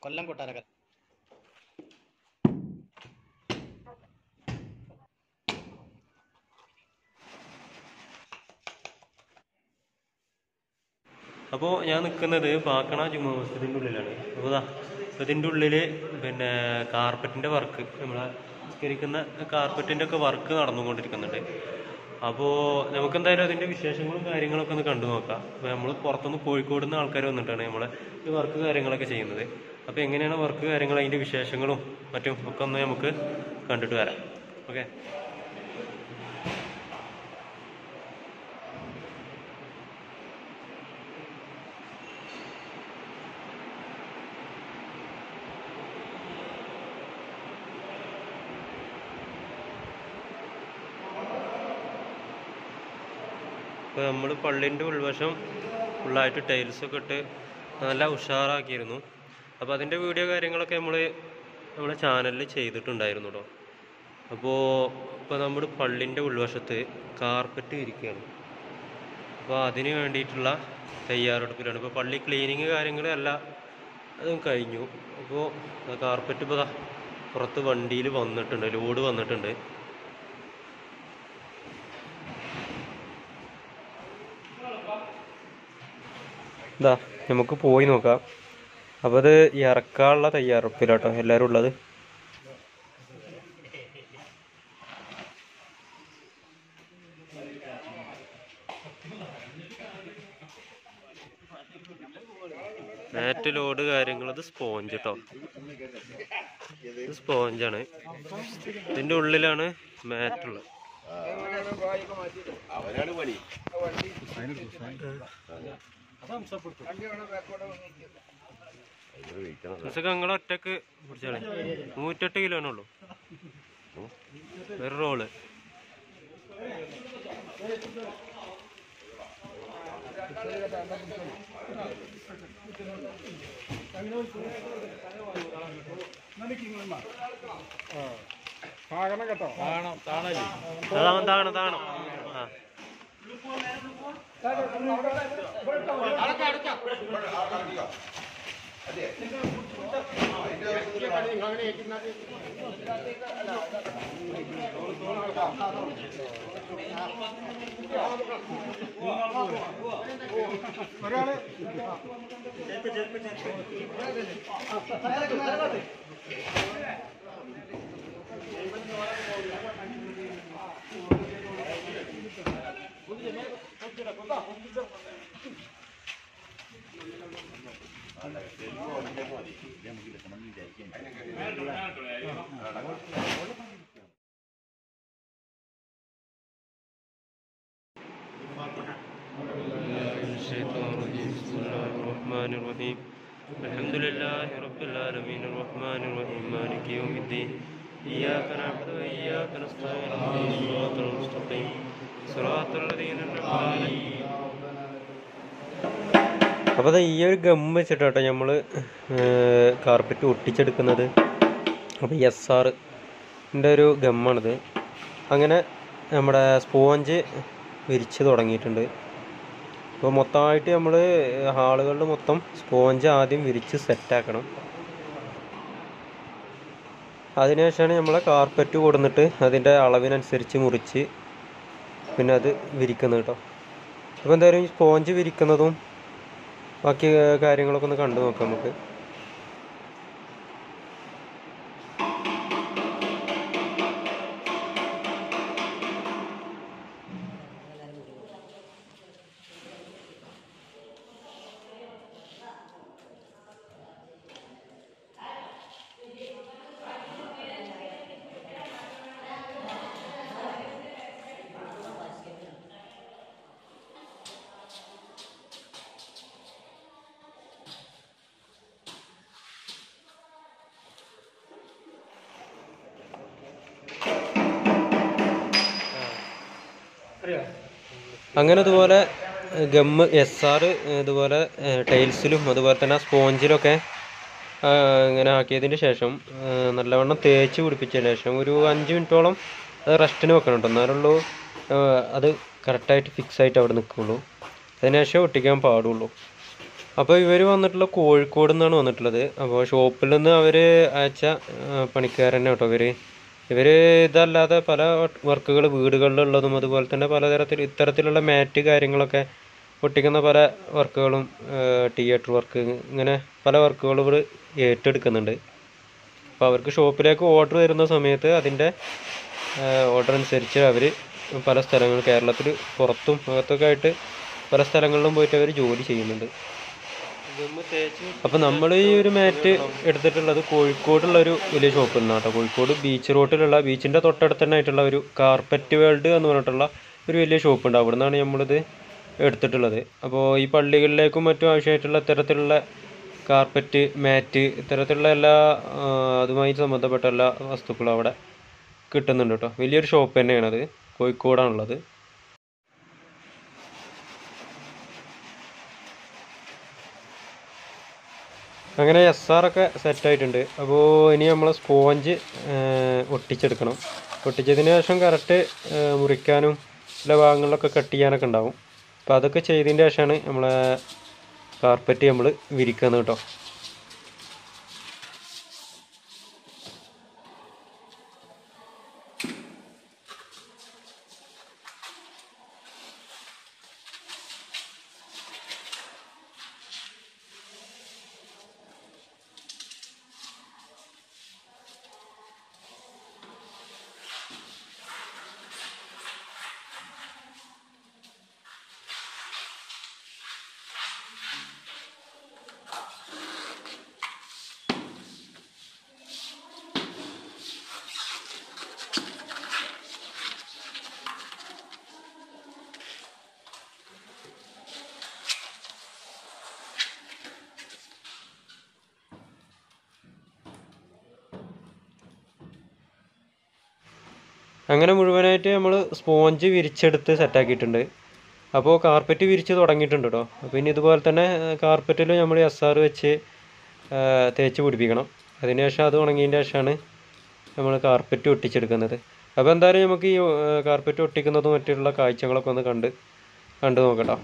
കൊല്ലം കൊട്ടാരക്കര അപ്പോൾ ഞാൻ നിൽക്കുന്നത് പാക്കണ ജുമാ മസ്ജിദിൻ്റെ ഉള്ളിലാണ് അപ്പോൾ ഇതാ ഇതിൻ്റെ ഉള്ളിൽ പിന്നെ കാർപ്പറ്റിൻ്റെ വർക്ക് നമ്മളെ നിസ്കരിക്കുന്ന കാർപ്പറ്റിൻ്റെ ഒക്കെ വർക്ക് നടന്നുകൊണ്ടിരിക്കുന്നുണ്ട് അപ്പോൾ നമുക്കെന്തായാലും അതിൻ്റെ വിശേഷങ്ങളും കാര്യങ്ങളൊക്കെ ഒന്ന് കണ്ടു നോക്കാം അപ്പോൾ നമ്മൾ പുറത്തുനിന്ന് കോഴിക്കോട് നിന്ന് ആൾക്കാർ വന്നിട്ടാണ് നമ്മളെ ഈ വർക്ക് കാര്യങ്ങളൊക്കെ ചെയ്യുന്നത് അപ്പോൾ എങ്ങനെയാണ് വർക്ക് കാര്യങ്ങൾ അതിൻ്റെ വിശേഷങ്ങളും മറ്റും ഒക്കെ ഒന്ന് നമുക്ക് കണ്ടിട്ട് വരാം ഓക്കെ ഇപ്പോൾ നമ്മൾ പള്ളിൻ്റെ ഉൾവശം ഫുള്ളായിട്ട് ടൈൽസൊക്കെ ഇട്ട് നല്ല ഉഷാറാക്കിയിരുന്നു അപ്പോൾ അതിൻ്റെ വീഡിയോ കാര്യങ്ങളൊക്കെ നമ്മൾ നമ്മുടെ ചാനലിൽ ചെയ്തിട്ടുണ്ടായിരുന്നു കേട്ടോ അപ്പോൾ ഇപ്പോൾ നമ്മുടെ പള്ളിൻ്റെ ഉൾവശത്ത് കാർപ്പറ്റ് ഇരിക്കുകയാണ് അപ്പോൾ അതിന് വേണ്ടിയിട്ടുള്ള തയ്യാറെടുപ്പിലാണ് ഇപ്പോൾ പള്ളി ക്ലീനിങ് കാര്യങ്ങളെല്ലാം അതും കഴിഞ്ഞു അപ്പോൾ കാർപ്പറ്റ് ഇപ്പോൾ ദാ പുറത്ത് വണ്ടിയിൽ വന്നിട്ടുണ്ട് ലോഡ് വന്നിട്ടുണ്ട് ഇതാ നമുക്ക് പോയി നോക്കാം അപ്പോൾ അത് ഇറക്കാനുള്ള തയ്യാറെടുപ്പിലാട്ടോ എല്ലാവരും ഉള്ളത് മാറ്റ് ലോഡ് കാര്യങ്ങൾ ഇത് സ്പോഞ്ച് കേട്ടോ ഇത് സ്പോഞ്ചാണ് ഇതിൻ്റെ ഉള്ളിലാണ് മാറ്റ് ഉള്ളത് ഇതൊക്കെ ഞങ്ങൾ ഒറ്റക്ക് പിടിച്ചാണ് നൂറ്റെട്ട് കിലോനേ ഉള്ളൂ ഒരു റോള് താണം താണം താണം ആ الشيطان الرجيم بسم الله الرحمن الرحيم الحمد لله رب العالمين الرحمن الرحيم مالك يوم الدين إياك نعبد وإياك نستعين اهدنا الصراط المستقيم صراط الذين أنعمت عليهم അപ്പോൾ ഈ ഒരു ഗം വെച്ചിട്ടാട്ടോ നമ്മൾ കാർപ്പറ്റ് ഒട്ടിച്ചെടുക്കുന്നത് അപ്പോൾ എസ് ആറിൻ്റെ ഒരു ഗമ്മാണിത് അങ്ങനെ നമ്മുടെ സ്പോഞ്ച് വിരിച്ച് തുടങ്ങിയിട്ടുണ്ട് അപ്പോൾ മൊത്തമായിട്ട് നമ്മൾ ഹാളുകളിൽ മൊത്തം സ്പോഞ്ച് ആദ്യം വിരിച്ച് സെറ്റാക്കണം അതിനുശേഷമാണ് നമ്മളെ കാർപ്പറ്റ് കൊടുന്നിട്ട് അതിൻ്റെ അളവിനനുസരിച്ച് മുറിച്ച് പിന്നെ അത് വിരിക്കുന്നത് കേട്ടോ അപ്പോൾ എന്തായാലും ഈ സ്പോഞ്ച് വിരിക്കുന്നതും ബാക്കി കാര്യങ്ങളൊക്കെ ഒന്ന് കണ്ടു നോക്കാം നമുക്ക് അങ്ങനെ അതുപോലെ ഗമ്മ് എസ് ആർ ഇതുപോലെ ടൈൽസിലും അതുപോലെ തന്നെ സ്പോഞ്ചിലൊക്കെ ആ, ഇങ്ങനെ ആക്കിയതിന് ശേഷം ആ, നല്ലവണ്ണം തേച്ച് പിടിപ്പിച്ചതിന് ശേഷം ഒരു അഞ്ച് മിനിറ്റോളം അത് റെസ്റ്റിന് വെക്കണം കേട്ടോ എന്നാലുള്ളൂ ആ, അത് കറക്റ്റായിട്ട് ഫിക്സ് ആയിട്ട് അവിടെ നിൽക്കുള്ളൂ അതിന് ശേഷം ഒട്ടിക്കാൻ പാടുള്ളൂ അപ്പോൾ ഇവർ വന്നിട്ടുള്ള കോഴിക്കോട് നിന്നാണ് വന്നിട്ടുള്ളത് അപ്പോൾ ഷോപ്പിൽ നിന്ന് അവർ അയച്ച ആ, പണിക്കാരന്നെ കേട്ടോ ഇവർ ഇവർ ഇതല്ലാതെ പല വർക്കുകൾ വീടുകളിലുള്ളതും അതുപോലെ തന്നെ പലതരത്തിൽ ഇത്തരത്തിലുള്ള മാറ്റ് കാര്യങ്ങളൊക്കെ ഒട്ടിക്കുന്ന പല വർക്കുകളും തിയേറ്റർ വർക്ക് ഇങ്ങനെ പല വർക്കുകളും ഇവർ ഏറ്റെടുക്കുന്നുണ്ട് അപ്പോൾ അവർക്ക് ഷോപ്പിലേക്ക് ഓർഡർ വരുന്ന സമയത്ത് അതിൻ്റെ ഓർഡർ അനുസരിച്ച് അവർ പല സ്ഥലങ്ങൾ കേരളത്തിൽ പുറത്തും അകത്തൊക്കെ ആയിട്ട് പല സ്ഥലങ്ങളിലും പോയിട്ട് അവർ ജോലി ചെയ്യുന്നുണ്ട് അപ്പം നമ്മൾ ഈ ഒരു മാറ്റ് എടുത്തിട്ടുള്ളത് കോഴിക്കോടുള്ള ഒരു വലിയ ഷോപ്പിൽ നിന്നാണ് കേട്ടോ കോഴിക്കോട് ബീച്ച് റോഡിലുള്ള ബീച്ചിൻ്റെ തൊട്ടടുത്ത് തന്നെ ആയിട്ടുള്ള ഒരു കാർപ്പറ്റ് വേൾഡ് എന്ന് പറഞ്ഞിട്ടുള്ള ഒരു വലിയ ഷോപ്പുണ്ട് അവിടെ നിന്നാണ് നമ്മളിത് എടുത്തിട്ടുള്ളത് അപ്പോൾ ഈ പള്ളികളിലേക്കും മറ്റും ആവശ്യമായിട്ടുള്ള ഇത്തരത്തിലുള്ള കാർപ്പറ്റ് മാറ്റ് ഇത്തരത്തിലുള്ള എല്ലാ ആ, അതുമായി സംബന്ധപ്പെട്ട എല്ലാ വസ്തുക്കളും അവിടെ കിട്ടുന്നുണ്ട് കേട്ടോ വലിയൊരു ഷോപ്പ് തന്നെയാണത് കോഴിക്കോടാണുള്ളത് അങ്ങനെ എസ് ആർ ഒക്കെ സെറ്റ് ആയിട്ടുണ്ട് അപ്പോൾ ഇനി നമ്മൾ സ്പോഞ്ച് ഒട്ടിച്ചെടുക്കണം ഒട്ടിച്ചതിന് ശേഷം കറക്റ്റ് മുറിക്കാനും ചില ഭാഗങ്ങളിലൊക്കെ കട്ട് ചെയ്യാനൊക്കെ ഉണ്ടാവും അപ്പോൾ അതൊക്കെ ചെയ്തതിന് ശേഷമാണ് നമ്മളെ കാർപ്പറ്റ് നമ്മൾ വിരിക്കുന്നത് കേട്ടോ അങ്ങനെ മുഴുവനായിട്ട് നമ്മൾ സ്പോഞ്ച് വിരിച്ചെടുത്ത് സെറ്റാക്കിയിട്ടുണ്ട് അപ്പോൾ കാർപ്പറ്റ് വിരിച്ച് തുടങ്ങിയിട്ടുണ്ട് കേട്ടോ അപ്പോൾ ഇനി ഇതുപോലെ തന്നെ കാർപ്പറ്റിൽ നമ്മൾ എസ് ആർ വെച്ച് ആ, തേച്ച് പിടിപ്പിക്കണം അതിനുശേഷം അത് ഉണങ്ങിയതിൻ്റെ ശേഷമാണ് നമ്മൾ കാർപ്പറ്റ് ഒട്ടിച്ചെടുക്കുന്നത് അപ്പോൾ എന്തായാലും നമുക്ക് ഈ കാർപ്പറ്റ് ഒട്ടിക്കുന്നതും മറ്റുള്ള കാഴ്ചകളൊക്കെ ഒന്ന് കണ്ട് കണ്ടു നോക്കട്ടോ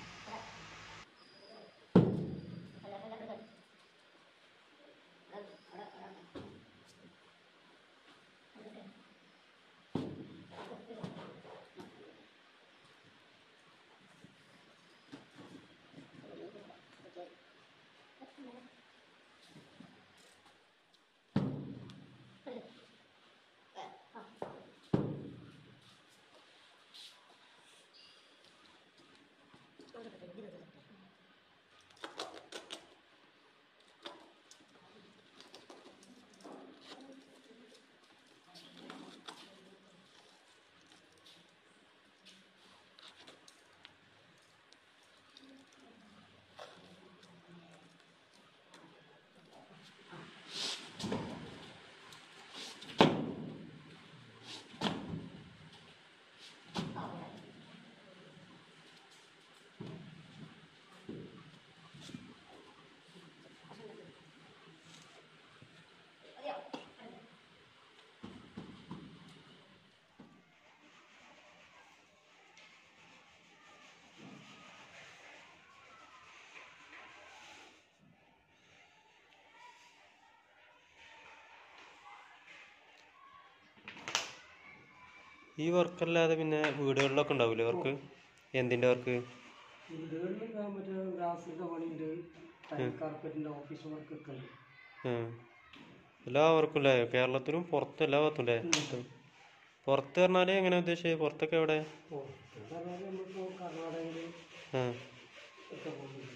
ഈ വർക്കല്ലാതെ പിന്നെ വീടുകളിലൊക്കെ ഉണ്ടാവില്ലേ വർക്ക് എന്തിൻ്റെ വർക്ക് വീടുകളിൽ മറ്റേ ഗ്രാസിന്റെ പണിയുണ്ട് ടൈൽ കാർപ്പറ്റിന്റെ ഓഫീസ് വർക്ക് ഒക്കെ ഉണ്ട് എല്ലാ വർക്കും അല്ലേ കേരളത്തിലും പുറത്ത് എല്ലാ ഭാഗത്തും അല്ലേ പുറത്ത് പറഞ്ഞാൽ എങ്ങനെ ഉദ്ദേശിച്ചത് പുറത്തൊക്കെ എവിടെ ഓ പറഞ്ഞാൽ നമ്മളിപ്പോ കർണാടകയില് ആ ഒക്കെ പോകുന്നുണ്ട്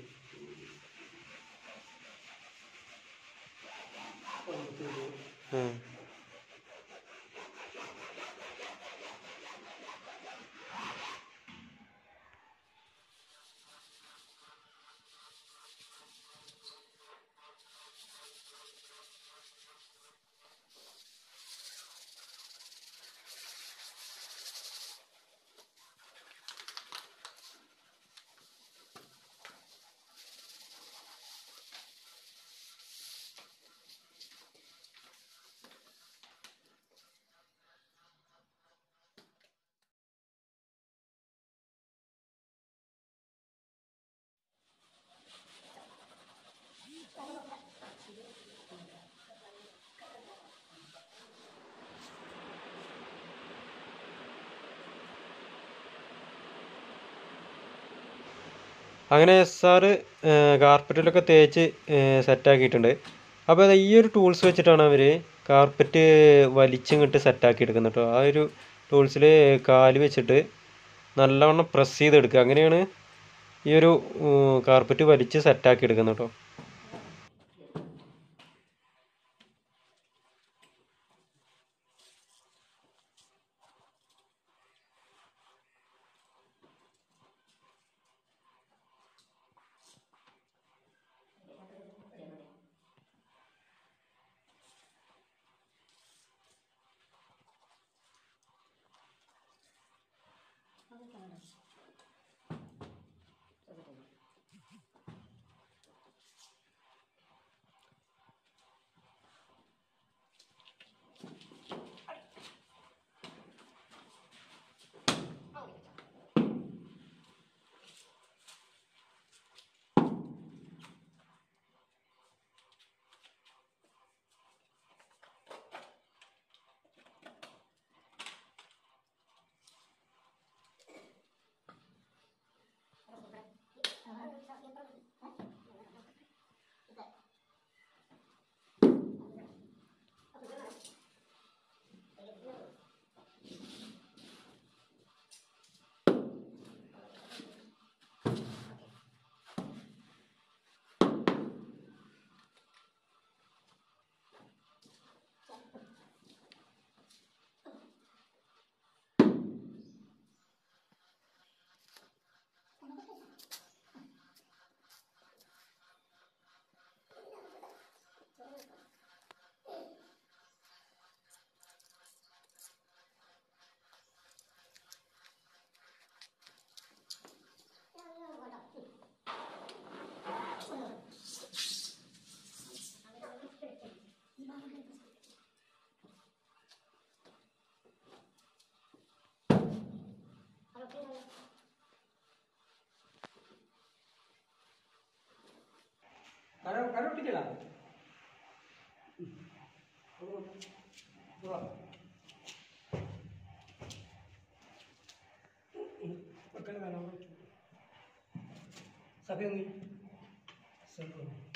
കോയമ്പത്തൂര് ആ അങ്ങനെ എസ് ആർ കാർപ്പറ്റിലൊക്കെ തേച്ച് സെറ്റാക്കിയിട്ടുണ്ട് അപ്പോൾ അത് ഈ ഒരു ടൂൾസ് വെച്ചിട്ടാണ് അവർ കാർപ്പറ്റ് വലിച്ചിങ്ങോട്ട് സെറ്റാക്കി എടുക്കുന്നത് കേട്ടോ ആ ഒരു ടൂൾസിൽ കാല് വെച്ചിട്ട് നല്ലവണ്ണം പ്രസ് ചെയ്തെടുക്കുക അങ്ങനെയാണ് ഈ ഒരു കാർപ്പറ്റ് വലിച്ച് സെറ്റാക്കി എടുക്കുന്നത് കേട്ടോ കര കര ഒട്ടിക്കല സഭയൊന്നി സഭ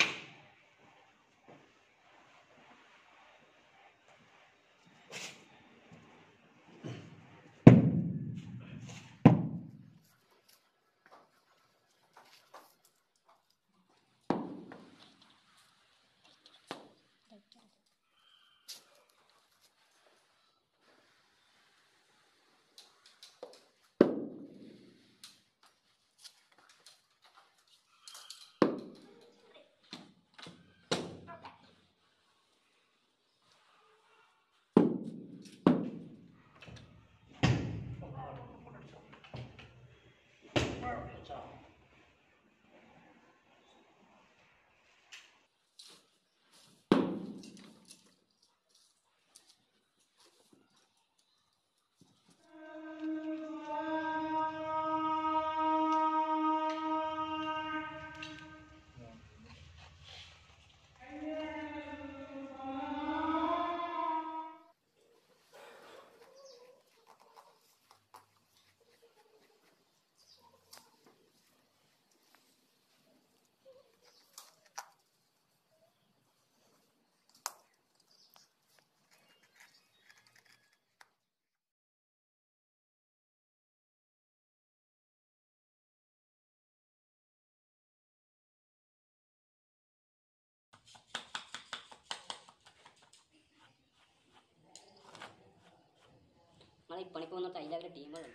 നമ്മളെ ഈ പണിക്ക് വന്ന അതിലവരെ ടീമുകളുണ്ട്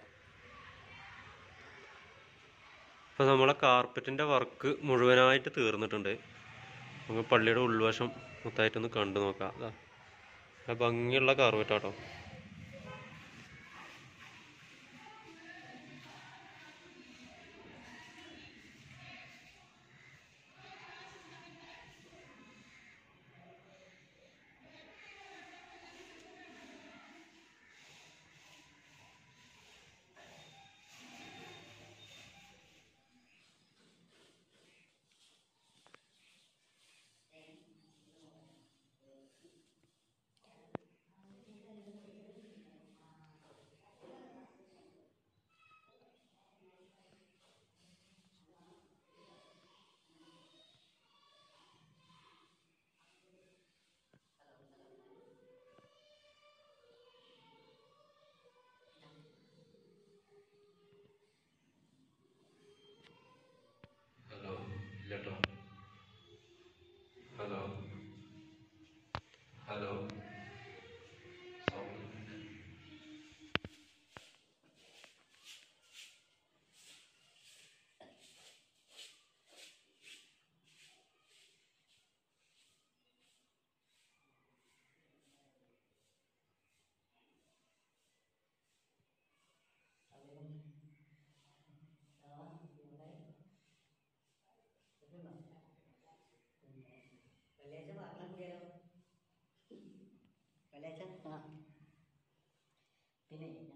അപ്പോൾ നമ്മളെ കാർപ്പറ്റിൻ്റെ വർക്ക് മുഴുവനായിട്ട് തീർന്നിട്ടുണ്ട് നമുക്ക് പള്ളിയുടെ ഉൾവശം മൊത്തമായിട്ടൊന്ന് കണ്ടു നോക്കാം അതാ നല്ല ഭംഗിയുള്ള കാർപ്പറ്റാട്ടോ ആ പിന്നെ